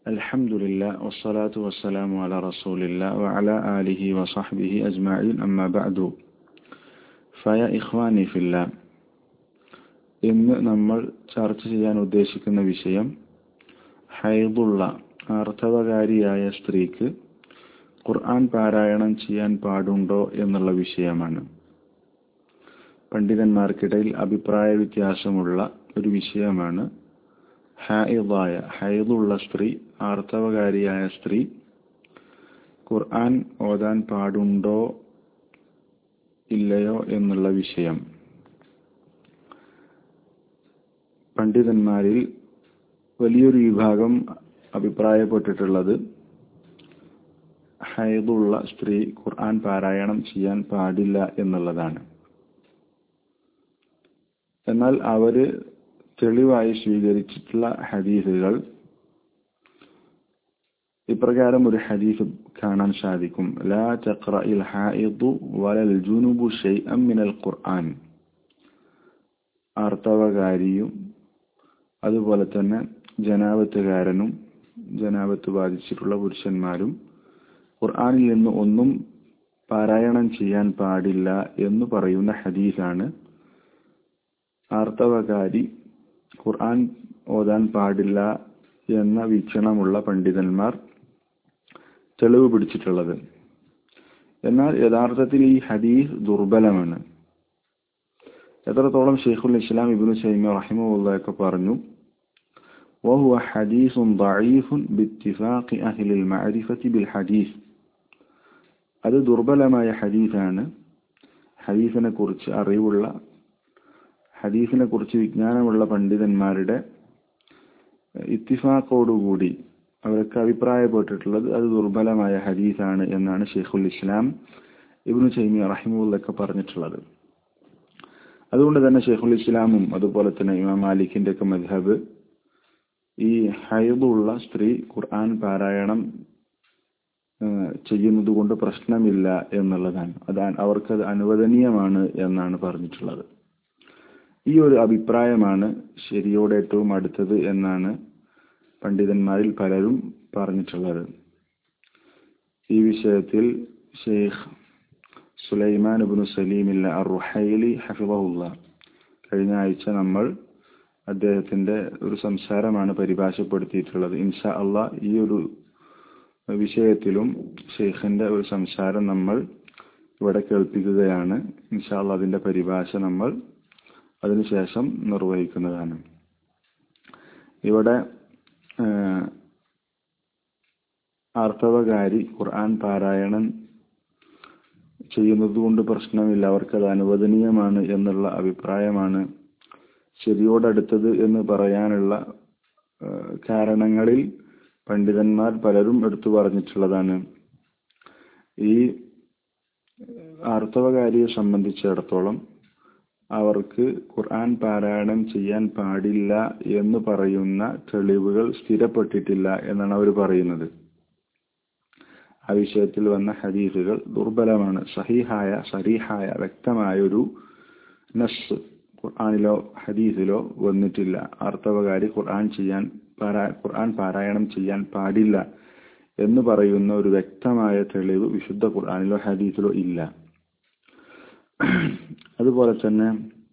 الحمد لله والصلاة والسلام على رسول الله وعلى آله وصحبه أجمعين أما بعد فيا إخواني في الله ഇന്ന് നമ്മൾ ചർച്ച ചെയ്യാൻ ഉദ്ദേശിക്കുന്ന വിഷയം ഹൈദുള്ള ആർത്തവകാരിയായ സ്ത്രീക്ക് ഖുർആൻ പാരായണം ചെയ്യാൻ പാടുണ്ടോ എന്നുള്ള വിഷയമാണ് പണ്ഡിതന്മാർക്കിടയിൽ അഭിപ്രായ വ്യത്യാസമുള്ള ഒരു വിഷയമാണ് ഹായിദായ ഹൈദുള്ള സ്ത്രീ ആർത്തവകാരിയായ സ്ത്രീ ഖുർആൻ ഓതാൻ പാടുണ്ടോ ഇല്ലയോ എന്നുള്ള വിഷയം പണ്ഡിതന്മാരിൽ വലിയൊരു വിഭാഗം അഭിപ്രായപ്പെട്ടിട്ടുള്ളത് ഹൈദുള്ള സ്ത്രീ ഖുർആൻ പാരായണം ചെയ്യാൻ പാടില്ല എന്നുള്ളതാണ് എന്നാൽ അവര് തെളിവായി സ്വീകരിച്ചിട്ടുള്ള ഹദീസുകൾ ഇപ്രകാരം ഒരു ഹദീസ് കാണാൻ സാധിക്കും ലാ തഖ്റ ഇൽ ഹായിദു വലൽ ജുനുബു ഷൈഅൻ മിനൽ ഖുർആൻ ആർത്തവകാരിയും അതുപോലെ തന്നെ ജനാപത്തുകാരനും ജനാപത്ത് ബാധിച്ചിട്ടുള്ള പുരുഷന്മാരും ഖുർആനിൽ നിന്ന് ഒന്നും പാരായണം ചെയ്യാൻ പാടില്ല എന്ന് പറയുന്ന ഹദീസാണ് ആർത്തവകാരി ഖുർആൻ ഓതാൻ പാടില്ല എന്ന വീക്ഷണമുള്ള പണ്ഡിതന്മാർ തെളിവ് പിടിച്ചിട്ടുള്ളത് എന്നാൽ യഥാർത്ഥത്തിൽ ഈ ഹദീസ് ദുർബലമാണ് എത്രത്തോളം ഷെയ്ഖുൽ ഇസ്ലാം ഇബ്നു സൈമ റഹിമുള്ളയൊക്കെ പറഞ്ഞു وهو حديث ضعيف باتفاق أهل المعرفة بالحديث അത് ദുർബലമായ ഹദീസാണ് ഹദീസിനെ കുറിച്ച് അറിവുള്ള ഹദീസിനെ കുറിച്ച് വിജ്ഞാനമുള്ള പണ്ഡിതന്മാരുടെ ഇത്തിഫാക്കോടുകൂടി അവരൊക്കെ അഭിപ്രായപ്പെട്ടിട്ടുള്ളത് അത് ദുർബലമായ ഹദീസാണ് എന്നാണ് ഷെയ്ഖുൽ ഇസ്ലാം ഇബ്നു ചൈമി റഹിമുള്ളൊക്കെ പറഞ്ഞിട്ടുള്ളത് അതുകൊണ്ട് തന്നെ ഷെയ്ഖുൽ ഇസ്ലാമും അതുപോലെ തന്നെ ഇമാം മാലിക്കിന്റെ ഒക്കെ മദ്ഹബ് ഈ ഹൈബുള്ള സ്ത്രീ ഖുർആൻ പാരായണം ചെയ്യുന്നത് കൊണ്ട് പ്രശ്നമില്ല എന്നുള്ളതാണ് അത് അവർക്കത് അനുവദനീയമാണ് എന്നാണ് പറഞ്ഞിട്ടുള്ളത് ഈ ഒരു അഭിപ്രായമാണ് ശരിയോട് ഏറ്റവും അടുത്തത് എന്നാണ് പണ്ഡിതന്മാരിൽ പലരും പറഞ്ഞിട്ടുള്ളത് ഈ വിഷയത്തിൽ ഷെയ്ഖ് സുലൈമാൻ ഇബ്നു സലീമില്ല അർ റുഹൈലി ഹഫിബഹുല്ല കഴിഞ്ഞ ആഴ്ച നമ്മൾ അദ്ദേഹത്തിന്റെ ഒരു സംസാരമാണ് പരിഭാഷപ്പെടുത്തിയിട്ടുള്ളത് ഇൻഷാ അള്ളാ ഈ ഒരു വിഷയത്തിലും ഷെയ്ഖിന്റെ ഒരു സംസാരം നമ്മൾ ഇവിടെ കേൾപ്പിക്കുകയാണ് ഇൻഷാ അള്ളാ അതിന്റെ പരിഭാഷ നമ്മൾ അതിനുശേഷം നിർവഹിക്കുന്നതാണ് ഇവിടെ ആർത്തവകാരി ഖുർആൻ പാരായണം ചെയ്യുന്നത് കൊണ്ട് പ്രശ്നമില്ല അവർക്കത് അനുവദനീയമാണ് എന്നുള്ള അഭിപ്രായമാണ് ശരിയോടടുത്തത് എന്ന് പറയാനുള്ള കാരണങ്ങളിൽ പണ്ഡിതന്മാർ പലരും എടുത്തു പറഞ്ഞിട്ടുള്ളതാണ് ഈ ആർത്തവകാരിയെ സംബന്ധിച്ചിടത്തോളം അവർക്ക് ഖുർആൻ പാരായണം ചെയ്യാൻ പാടില്ല എന്ന് പറയുന്ന തെളിവുകൾ സ്ഥിരപ്പെട്ടിട്ടില്ല എന്നാണ് അവർ പറയുന്നത് ആ വിഷയത്തിൽ വന്ന ഹദീസുകൾ ദുർബലമാണ് സഹീഹായ സരീഹായ വ്യക്തമായ ഒരു നസ് ഖുർആാനിലോ ഹദീസിലോ വന്നിട്ടില്ല ആർത്തവകാരി ഖുർആൻ ചെയ്യാൻ ഖുർആൻ പാരായണം ചെയ്യാൻ പാടില്ല എന്ന് പറയുന്ന ഒരു വ്യക്തമായ തെളിവ് വിശുദ്ധ ഖുർആാനിലോ ഹദീസിലോ ഇല്ല അതുപോലെ തന്നെ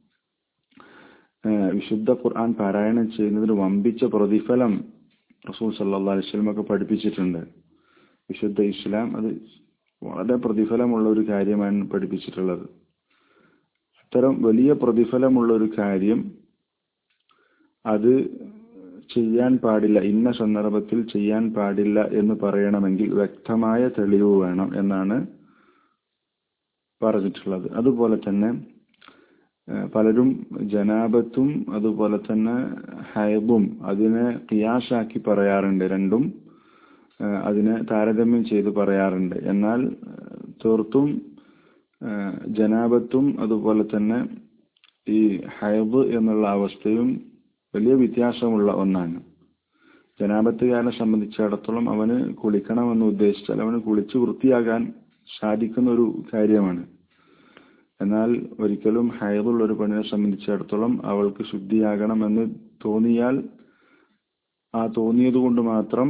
വിശുദ്ധ ഖുർആൻ പാരായണം ചെയ്യുന്നതിന് വമ്പിച്ച പ്രതിഫലം റസൂൽ സല്ലാ അലിസ്ലമൊക്കെ പഠിപ്പിച്ചിട്ടുണ്ട് വിശുദ്ധ ഇസ്ലാം അത് വളരെ പ്രതിഫലമുള്ള ഒരു കാര്യമാണ് പഠിപ്പിച്ചിട്ടുള്ളത് അത്തരം വലിയ പ്രതിഫലമുള്ള ഒരു കാര്യം അത് ചെയ്യാൻ പാടില്ല ഇന്ന സന്ദർഭത്തിൽ ചെയ്യാൻ പാടില്ല എന്ന് പറയണമെങ്കിൽ വ്യക്തമായ തെളിവ് വേണം എന്നാണ് പറഞ്ഞിട്ടുള്ളത് അതുപോലെ തന്നെ പലരും ജനാപത്തും അതുപോലെ തന്നെ ഹൈബും അതിനെ കിയാസാക്കി പറയാറുണ്ട് രണ്ടും അതിനെ താരതമ്യം ചെയ്ത് പറയാറുണ്ട് എന്നാൽ തീർത്തും ജനാപത്തും അതുപോലെ തന്നെ ഈ ഹൈബ് എന്നുള്ള അവസ്ഥയും വലിയ വ്യത്യാസമുള്ള ഒന്നാണ് ജനാപത്തുകാരനെ സംബന്ധിച്ചിടത്തോളം അവന് കുളിക്കണമെന്ന് ഉദ്ദേശിച്ചാൽ അവന് കുളിച്ച് വൃത്തിയാകാൻ സാധിക്കുന്ന ഒരു കാര്യമാണ് എന്നാൽ ഒരിക്കലും ഹൈറുള്ള ഒരു പെണ്ണിനെ സംബന്ധിച്ചിടത്തോളം അവൾക്ക് ശുദ്ധിയാകണമെന്ന് തോന്നിയാൽ ആ തോന്നിയത് കൊണ്ട് മാത്രം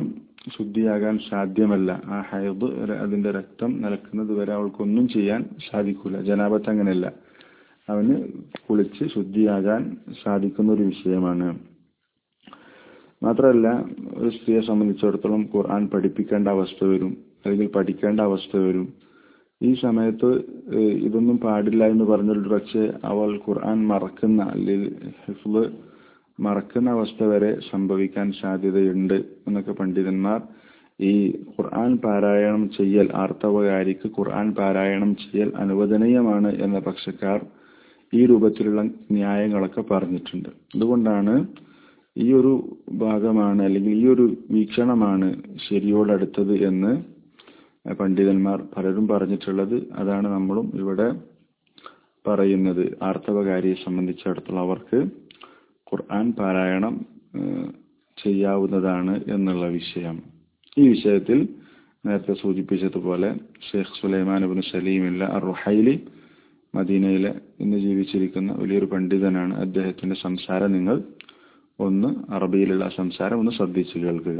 ശുദ്ധിയാകാൻ സാധ്യമല്ല ആ ഹൈദ് അതിന്റെ രക്തം നിലക്കുന്നത് വരെ അവൾക്കൊന്നും ചെയ്യാൻ സാധിക്കൂല ജനാപത്ത് അങ്ങനെയല്ല അവന് കുളിച്ച് ശുദ്ധിയാകാൻ സാധിക്കുന്ന ഒരു വിഷയമാണ് മാത്രമല്ല ഒരു സ്ത്രീയെ സംബന്ധിച്ചിടത്തോളം ഖുർആൻ പഠിപ്പിക്കേണ്ട അവസ്ഥ വരും അല്ലെങ്കിൽ പഠിക്കേണ്ട അവസ്ഥ വരും ഈ സമയത്ത് ഏഹ് ഇതൊന്നും പാടില്ല എന്ന് പറഞ്ഞൊരു പക്ഷേ അവൾ ഖുർആൻ മറക്കുന്ന അല്ലെങ്കിൽ ഹിഫ്ള് മറക്കുന്ന അവസ്ഥ വരെ സംഭവിക്കാൻ സാധ്യതയുണ്ട് എന്നൊക്കെ പണ്ഡിതന്മാർ ഈ ഖുർആൻ പാരായണം ചെയ്യൽ ആർത്തവകാരിക്ക് ഖുർആൻ പാരായണം ചെയ്യൽ അനുവദനീയമാണ് എന്ന പക്ഷക്കാർ ഈ രൂപത്തിലുള്ള ന്യായങ്ങളൊക്കെ പറഞ്ഞിട്ടുണ്ട് അതുകൊണ്ടാണ് ഈ ഒരു ഭാഗമാണ് അല്ലെങ്കിൽ ഈ ഒരു വീക്ഷണമാണ് ശരിയോടടുത്തത് എന്ന് പണ്ഡിതന്മാർ പലരും പറഞ്ഞിട്ടുള്ളത് അതാണ് നമ്മളും ഇവിടെ പറയുന്നത് ആർത്തവകാരിയെ സംബന്ധിച്ചിടത്തോളം അവർക്ക് ഖുർആൻ പാരായണം ഏഹ്, ചെയ്യാവുന്നതാണ് എന്നുള്ള വിഷയം ഈ വിഷയത്തിൽ നേരത്തെ സൂചിപ്പിച്ചതുപോലെ ഷെയ്ഖ് സുലൈമാൻ അബിൻ സലീമില്ല അർ റുഹൈലി മദീനയിലെ ഇന്ന് ജീവിച്ചിരിക്കുന്ന വലിയൊരു പണ്ഡിതനാണ് അദ്ദേഹത്തിന്റെ സംസാരം നിങ്ങൾ ഒന്ന് അറബിയിലുള്ള സംസാരം ഒന്ന് ശ്രദ്ധിച്ചു കേൾക്കുക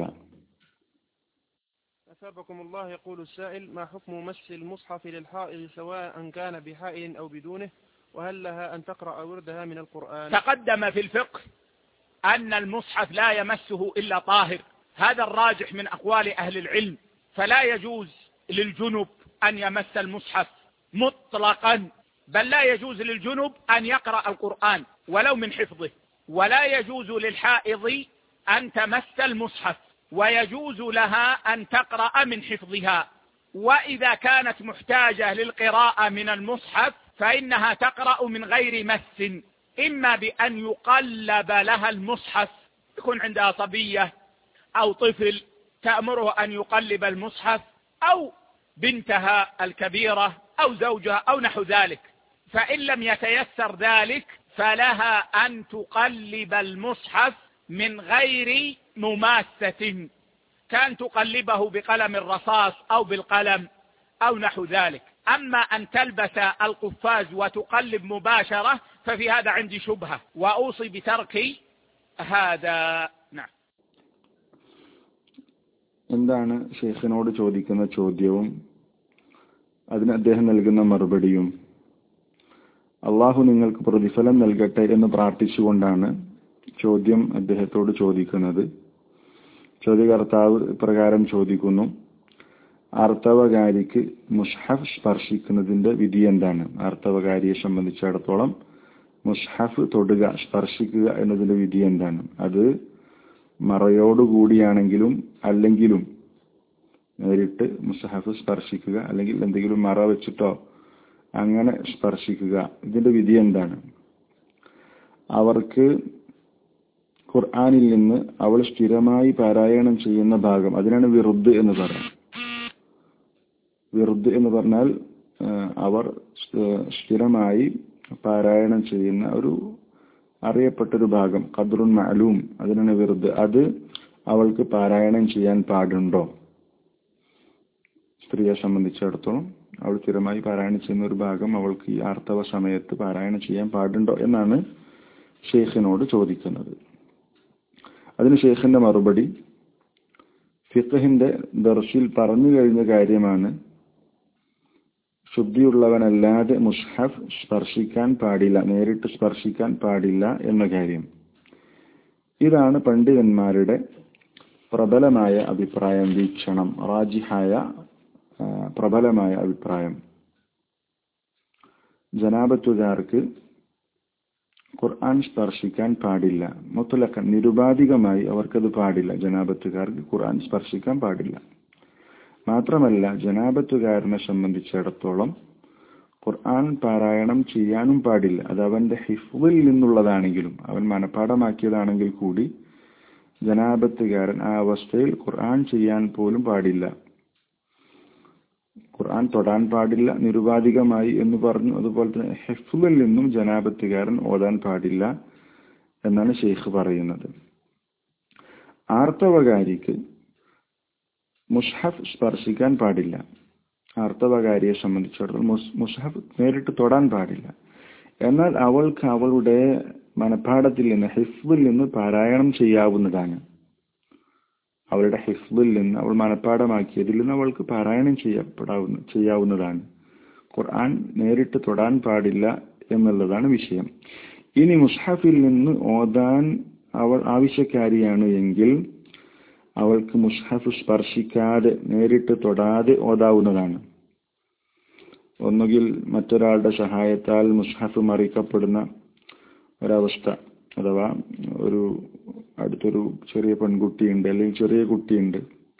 أثابكم الله يقول السائل ما حكم مس المصحف للحائض سواء كان بحائل أو بدونه وهل لها أن تقرأ وردها من القرآن تقدم في الفقه أن المصحف لا يمسه إلا طاهر هذا الراجح من أقوال أهل العلم فلا يجوز للجنب أن يمس المصحف مطلقا بل لا يجوز للجنب أن يقرأ القرآن ولو من حفظه ولا يجوز للحائض أن تمس المصحف ويجوز لها أن تقرأ من حفظها وإذا كانت محتاجة للقراءة من المصحف فإنها تقرأ من غير مس إما بأن يقلب لها المصحف يكون عندها صبية أو طفل تأمره أن يقلب المصحف أو بنتها الكبيرة أو زوجها أو نحو ذلك فإن لم يتيسر ذلك فلها أن تقلب المصحف من غير مماسة كان تقلبه بقلم الرصاص أو بالقلم أو نحو ذلك أما أن تلبس القفاز وتقلب مباشرة ففي هذا عندي شبهة وأوصي بترك هذا نعم എന്താണ് ഷെയ്ഖിനോട് ചോദിക്കുന്ന ചോദ്യവും അതിന് അദ്ദേഹം നൽകുന്ന മറുപടിയും അള്ളാഹു നിങ്ങൾക്ക് പ്രതിഫലം നൽകട്ടെ എന്ന് പ്രാർത്ഥിച്ചുകൊണ്ടാണ് ചോദ്യം അദ്ദേഹത്തോട് ചോദിക്കുന്നത് ചോദ്യകർത്താവ് പ്രകാരം ചോദിക്കുന്നു ആർത്തവകാരിക്ക് മുഷ്ഹഫ് സ്പർശിക്കുന്നതിന്റെ വിധി എന്താണ് ആർത്തവകാരിയെ സംബന്ധിച്ചിടത്തോളം മുഷ്ഹഫ് തൊടുക സ്പർശിക്കുക എന്നതിന്റെ വിധി എന്താണ് അത് മറയോടുകൂടിയാണെങ്കിലും അല്ലെങ്കിലും നേരിട്ട് മുസ്ഹഫ് സ്പർശിക്കുക അല്ലെങ്കിൽ എന്തെങ്കിലും മറ വെച്ചിട്ടോ അങ്ങനെ സ്പർശിക്കുക ഇതിന്റെ വിധി എന്താണ് അവർക്ക് ഖുർആാനിൽ നിന്ന് അവൾ സ്ഥിരമായി പാരായണം ചെയ്യുന്ന ഭാഗം അതിനാണ് വിറുദ് എന്ന് പറയാം വിറുദ് എന്ന് പറഞ്ഞാൽ ആ, അവർ സ്ഥ- സ്ഥിരമായി പാരായണം ചെയ്യുന്ന ഒരു അറിയപ്പെട്ടൊരു ഭാഗം ഖദ്റുൻ മഅലൂം അതിനാണ് വിറുദ് അത് അവൾക്ക് പാരായണം ചെയ്യാൻ പാടുണ്ടോ സ്ത്രീയെ സംബന്ധിച്ചിടത്തോളം അവൾ സ്ഥിരമായി പാരായണം ചെയ്യുന്ന ഒരു ഭാഗം അവൾക്ക് ഈ ആർത്തവ സമയത്ത് പാരായണം ചെയ്യാൻ പാടുണ്ടോ എന്നാണ് ഷെയ്ഖിനോട് ചോദിക്കുന്നത് അതിന് ഷെയ്ഖിന്റെ മറുപടി ഫിഖഹിന്റെ ദർശിൽ പറഞ്ഞു കഴിഞ്ഞ കാര്യമാണ് ശുദ്ധിയുള്ളവനല്ലാതെ മുസ്ഹഫ് സ്പർശിക്കാൻ പാടില്ല നേരിട്ട് സ്പർശിക്കാൻ പാടില്ല എന്ന കാര്യം ഇതാണ് പണ്ഡിതന്മാരുടെ പ്രബലമായ അഭിപ്രായം വീക്ഷണം റാജിഹായ ആ, പ്രബലമായ അഭിപ്രായം ജനാപത്തുകാർക്ക് ഖുർആൻ സ്പർശിക്കാൻ പാടില്ല മുത്തലക്കൻ നിരുപാധികമായി അവർക്കത് പാടില്ല ജനാപത്തുകാർക്ക് ഖുർആൻ സ്പർശിക്കാൻ പാടില്ല മാത്രമല്ല ജനാപത്തുകാരനെ സംബന്ധിച്ചിടത്തോളം ഖുർആൻ പാരായണം ചെയ്യാനും പാടില്ല അത് അവന്റെ ഹിഫ്വിൽ നിന്നുള്ളതാണെങ്കിലും അവൻ മനഃപ്പാടമാക്കിയതാണെങ്കിൽ കൂടി ജനാപത്തുകാരൻ ആ അവസ്ഥയിൽ ഖുർആൻ ചെയ്യാൻ പോലും പാടില്ല ഖുർആൻ തൊടാൻ പാടില്ല നിരുപാധികമായി എന്ന് പറഞ്ഞു അതുപോലെ തന്നെ ഹെഫ്ലിൽ നിന്നും ജനാപത്തുകാരൻ ഓതാൻ പാടില്ല എന്നാണ് ഷെയ്ഖ് പറയുന്നത് ആർത്തവകാരിക്ക് മുഷ്ഹഫ് സ്പർശിക്കാൻ പാടില്ല ആർത്തവകാരിയെ സംബന്ധിച്ചിടത്തോളം മുസ്- മുസ്ഹഫ് നേരിട്ട് തൊടാൻ പാടില്ല എന്നാൽ അവൾക്ക് അവളുടെ മനഃപ്പാടത്തിൽ നിന്ന് ഹിഫ്വിൽ നിന്ന് പാരായണം ചെയ്യാവുന്നതാണ് അവളുടെ ഹിഫ്ലിൽ നിന്ന് അവൾ മനഃപ്പാടമാക്കിയതിൽ നിന്ന് അവൾക്ക് പാരായണം ചെയ്യപ്പെടാവുന്ന ചെയ്യാവുന്നതാണ് ഖുർആൻ നേരിട്ട് തൊടാൻ പാടില്ല എന്നുള്ളതാണ് വിഷയം ഇനി മുസ്ഹഫിൽ നിന്ന് ഓതാൻ അവൾ ആവശ്യക്കാരിയാണ് എങ്കിൽ അവൾക്ക് മുസ്ഹഫ് സ്പർശിക്കാതെ നേരിട്ട് തൊടാതെ ഓതാവുന്നതാണ് ഒന്നുകിൽ മറ്റൊരാളുടെ സഹായത്താൽ മുസ്ഹഫ് മറിക്കപ്പെടുന്ന ഒരവസ്ഥ അഥവാ ഒരു അടുത്തൊരു ചെറിയ പെൺകുട്ടിയുണ്ട് അല്ലെങ്കിൽ ചെറിയ കുട്ടിയുണ്ട്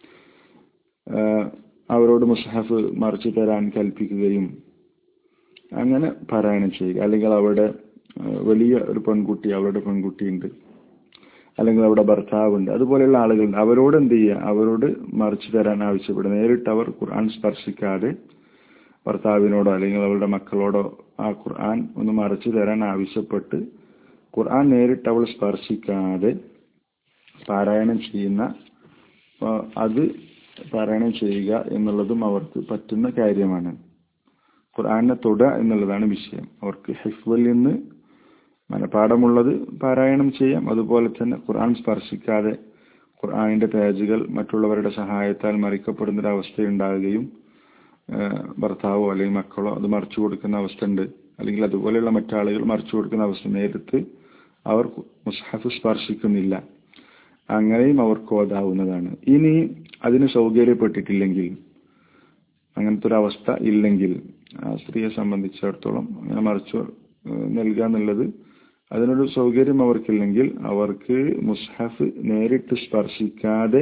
അവരോട് മുസ്ഹഫ് മറിച്ചു തരാൻ കൽപ്പിക്കുകയും അങ്ങനെ പാരായണം ചെയ്യുക അല്ലെങ്കിൽ അവിടെ വലിയ ഒരു പെൺകുട്ടി അവരുടെ പെൺകുട്ടിയുണ്ട് അല്ലെങ്കിൽ അവിടെ ഭർത്താവുണ്ട് അതുപോലെയുള്ള ആളുകളുണ്ട് അവരോട് എന്ത് ചെയ്യുക അവരോട് മറിച്ചു തരാൻ ആവശ്യപ്പെടുക നേരിട്ട് അവർ ഖുർആൻ സ്പർശിക്കാതെ ഭർത്താവിനോടോ അല്ലെങ്കിൽ അവരുടെ മക്കളോടോ ആ ഖുർആൻ ഒന്ന് മറിച്ചു തരാൻ ആവശ്യപ്പെട്ട് ഖുർആൻ നേരിട്ട് അവൾ സ്പർശിക്കാതെ പാരായണം ചെയ്യുന്ന അത് പാരായണം ചെയ്യുക എന്നുള്ളതും അവർക്ക് പറ്റുന്ന കാര്യമാണ് ഖുർആനെ തൊട എന്നുള്ളതാണ് വിഷയം അവർക്ക് ഹിഫ്വിൽ നിന്ന് മനപാഠമുള്ളത് പാരായണം ചെയ്യാം അതുപോലെ തന്നെ ഖുർആൻ സ്പർശിക്കാതെ ഖുർആനിന്റെ പേജുകൾ മറ്റുള്ളവരുടെ സഹായത്താൽ മറിക്കപ്പെടുന്ന ഒരു അവസ്ഥയുണ്ടാകുകയും ഭർത്താവോ അല്ലെങ്കിൽ മക്കളോ അത് മറിച്ചു കൊടുക്കുന്ന അവസ്ഥ ഉണ്ട് അല്ലെങ്കിൽ അതുപോലെയുള്ള മറ്റാളുകൾ മറിച്ചു കൊടുക്കുന്ന അവസ്ഥ നേരിട്ട് അവർ മുസ്ഹഫ് സ്പർശിക്കുന്നില്ല അങ്ങനെയും അവർക്ക് ഓതാവുന്നതാണ് ഇനി അതിന് സൗകര്യപ്പെട്ടിട്ടില്ലെങ്കിൽ അങ്ങനത്തെ ഒരു അവസ്ഥ ഇല്ലെങ്കിൽ ആ സ്ത്രീയെ സംബന്ധിച്ചിടത്തോളം അങ്ങനെ മറിച്ചു നൽകുക എന്നുള്ളത് അതിനൊരു സൗകര്യം അവർക്കില്ലെങ്കിൽ അവർക്ക് മുസ്ഹഫ് നേരിട്ട് സ്പർശിക്കാതെ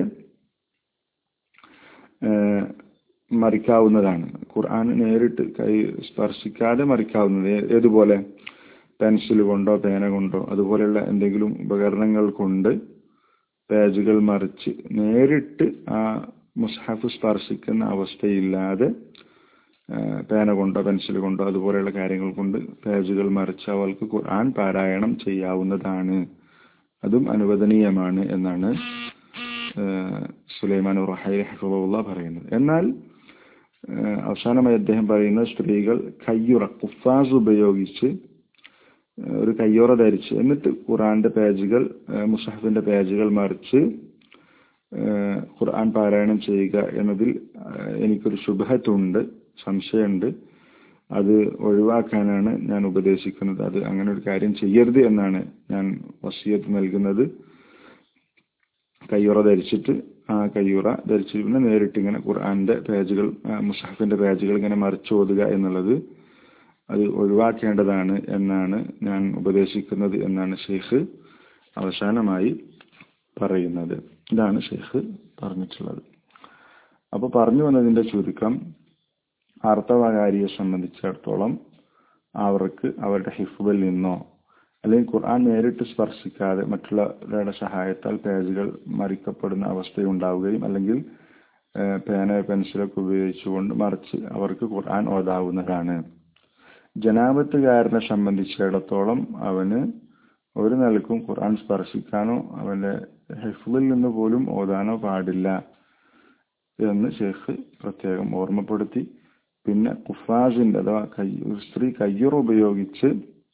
മറിക്കാവുന്നതാണ് ഖുർആൻ നേരിട്ട് കൈ സ്പർശിക്കാതെ മറിക്കാവുന്നത് ഏതുപോലെ പെൻസിൽ കൊണ്ടോ പേന കൊണ്ടോ അതുപോലെയുള്ള എന്തെങ്കിലും ഉപകരണങ്ങൾ കൊണ്ട് പേജുകൾ മറിച്ച് നേരിട്ട് ആ മുസ്ഹഫ് സ്പർശിക്കുന്ന അവസ്ഥയില്ലാതെ പേന കൊണ്ടോ പെൻസിൽ കൊണ്ടോ അതുപോലെയുള്ള കാര്യങ്ങൾ കൊണ്ട് പേജുകൾ മറിച്ച് അവൾക്ക് ഖുർആൻ പാരായണം ചെയ്യാവുന്നതാണ് അതും അനുവദനീയമാണ് എന്നാണ് സുലൈമാൻ റഹൈൽ ഹഫുള്ള പറയുന്നത് എന്നാൽ അവസാനമായി അദ്ദേഹം പറയുന്ന സ്ത്രീകൾ കയ്യുറ കുഫാസ് ഉപയോഗിച്ച് ഒരു കയ്യുറ ധരിച്ച് എന്നിട്ട് ഖുറാന്റെ പേജുകൾ മുസഹഫിന്റെ പേജുകൾ മറിച്ച് ഖുർആൻ പാരായണം ചെയ്യുക എന്നതിൽ എനിക്കൊരു ശുഭത്തുണ്ട് സംശയമുണ്ട് അത് ഒഴിവാക്കാനാണ് ഞാൻ ഉപദേശിക്കുന്നത് അത് അങ്ങനെ ഒരു കാര്യം ചെയ്യരുത് എന്നാണ് ഞാൻ വസിയത്ത് നൽകുന്നത് കയ്യുറ ധരിച്ചിട്ട് ആ കയ്യുറ ധരിച്ചിട്ട് പിന്നെ നേരിട്ട് ഇങ്ങനെ ഖുർആന്റെ പേജുകൾ മുസാഫിന്റെ പേജുകൾ ഇങ്ങനെ മറിച്ചു ഓതുക എന്നുള്ളത് അത് ഒഴിവാക്കേണ്ടതാണ് എന്നാണ് ഞാൻ ഉപദേശിക്കുന്നത് എന്നാണ് ഷെയ്ഖ് അവസാനമായി പറയുന്നത് ഇതാണ് ഷെയ്ഖ് പറഞ്ഞിട്ടുള്ളത് അപ്പൊ പറഞ്ഞു വന്നതിന്റെ ചുരുക്കം ആർത്തവകാരിയെ സംബന്ധിച്ചിടത്തോളം അവർക്ക് അവരുടെ ഹിഫുവിൽ നിന്നോ അല്ലെങ്കിൽ ഖുർആൻ നേരിട്ട് സ്പർശിക്കാതെ മറ്റുള്ളവരുടെ സഹായത്താൽ പേജുകൾ മറിക്കപ്പെടുന്ന അവസ്ഥയുണ്ടാവുകയും അല്ലെങ്കിൽ പേന പെൻസിലൊക്കെ ഉപയോഗിച്ചുകൊണ്ട് മറിച്ച് അവർക്ക് ഖുർആൻ ഓതാവുന്നതാണ് ജനാപത്തുകാരനെ സംബന്ധിച്ചിടത്തോളം അവന് ഒരു നിലക്കും ഖുർആൻ സ്പർശിക്കാനോ അവന്റെ ഹിഫുവിൽ നിന്ന് പോലും ഓതാനോ പാടില്ല എന്ന് ഷെയ്ഖ് പ്രത്യേകം ഓർമ്മപ്പെടുത്തി പിന്നെ കുഫാസിന്റെ അഥവാ കൈ സ്ത്രീ കയ്യുറ ഉപയോഗിച്ച്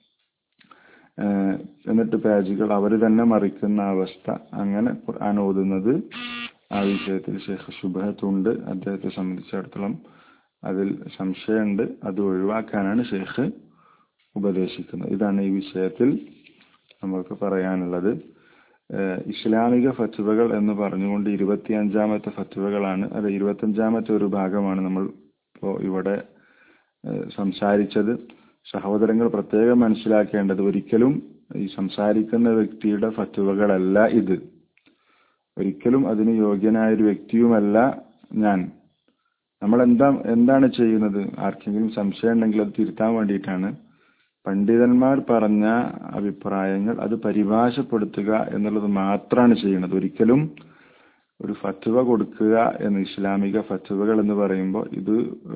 എന്നിട്ട് പേജുകൾ അവർ തന്നെ മറിക്കുന്ന അവസ്ഥ അങ്ങനെ ഖുർആൻ ഓതുന്നത് ആ വിഷയത്തിൽ ഷെയ്ഖ് ശുഭത്തുണ്ട് അദ്ദേഹത്തെ സംബന്ധിച്ചിടത്തോളം അതിൽ സംശയമുണ്ട് അത് ഒഴിവാക്കാനാണ് ഷെയ്ഖ് ഉപദേശിക്കുന്നത് ഇതാണ് ഈ വിഷയത്തിൽ നമുക്ക് പറയാനുള്ളത് ഇസ്ലാമിക ഫത്വകൾ എന്ന് പറഞ്ഞുകൊണ്ട് ഇരുപത്തിയഞ്ചാമത്തെ ഫത്വകളാണ് അത് ഇരുപത്തിയഞ്ചാമത്തെ ഒരു ഭാഗമാണ് നമ്മൾ ഇപ്പോൾ ഇവിടെ സംസാരിച്ചത് സഹോദരങ്ങൾ പ്രത്യേകം മനസ്സിലാക്കേണ്ടത് ഒരിക്കലും ഈ സംസാരിക്കുന്ന വ്യക്തിയുടെ ഫത്വകളല്ല ഇത് ഒരിക്കലും അതിന് യോഗ്യനായ ഒരു വ്യക്തിയുമല്ല ഞാൻ നമ്മൾ എന്താ എന്താണ് ചെയ്യുന്നത് ആർക്കെങ്കിലും സംശയം ഉണ്ടെങ്കിൽ അത് തിരുത്താൻ വേണ്ടിയിട്ടാണ് പണ്ഡിതന്മാർ പറഞ്ഞ അഭിപ്രായങ്ങൾ അത് പരിഭാഷപ്പെടുത്തുക എന്നുള്ളത് മാത്രമാണ് ചെയ്യുന്നത് ഒരിക്കലും ഒരു ഫത്വ കൊടുക്കുക എന്ന് ഇസ്ലാമിക ഫത്വകൾ എന്ന് പറയുമ്പോൾ ഇത്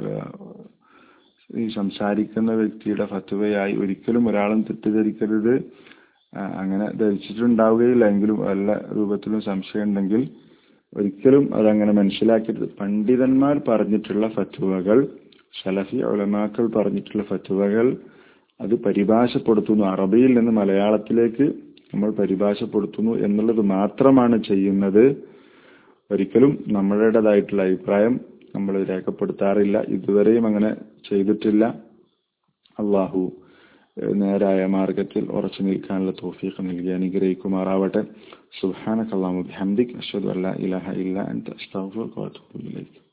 ഈ സംസാരിക്കുന്ന വ്യക്തിയുടെ ഫത്വയായി ഒരിക്കലും ഒരാളും തെറ്റിദ്ധരിക്കരുത് അങ്ങനെ ധരിച്ചിട്ടുണ്ടാവുകയില്ല എങ്കിലും വല്ല രൂപത്തിലും സംശയം ഉണ്ടെങ്കിൽ ഒരിക്കലും അതങ്ങനെ മനസ്സിലാക്കരുത് പണ്ഡിതന്മാർ പറഞ്ഞിട്ടുള്ള ഫത്വകൾ സലഫി ഒലമാക്കൾ പറഞ്ഞിട്ടുള്ള ഫത്വകൾ അത് പരിഭാഷപ്പെടുത്തുന്നു അറബിയിൽ നിന്ന് മലയാളത്തിലേക്ക് നമ്മൾ പരിഭാഷപ്പെടുത്തുന്നു എന്നുള്ളത് മാത്രമാണ് ചെയ്യുന്നത് ഒരിക്കലും നമ്മുടേതായിട്ടുള്ള അഭിപ്രായം നമ്മൾ രേഖപ്പെടുത്താറില്ല ഇതുവരെയും അങ്ങനെ ചെയ്തിട്ടില്ല അള്ളാഹു ഏഹ് നേരായ മാർഗത്തിൽ ഉറച്ചു നിൽക്കാനുള്ള തോഫീഖ് നൽകി അനുഗ്രഹിക്കുമാറാവട്ടെ സുബ്ഹാനക അല്ലാഹുമ്മ ബിഹംദിക് അഷ്ഹദു അല്ലാ ഇലാഹ ഇല്ല അൻത അസ്തഗ്ഫിറുക വഅതൂബു ഇലൈക്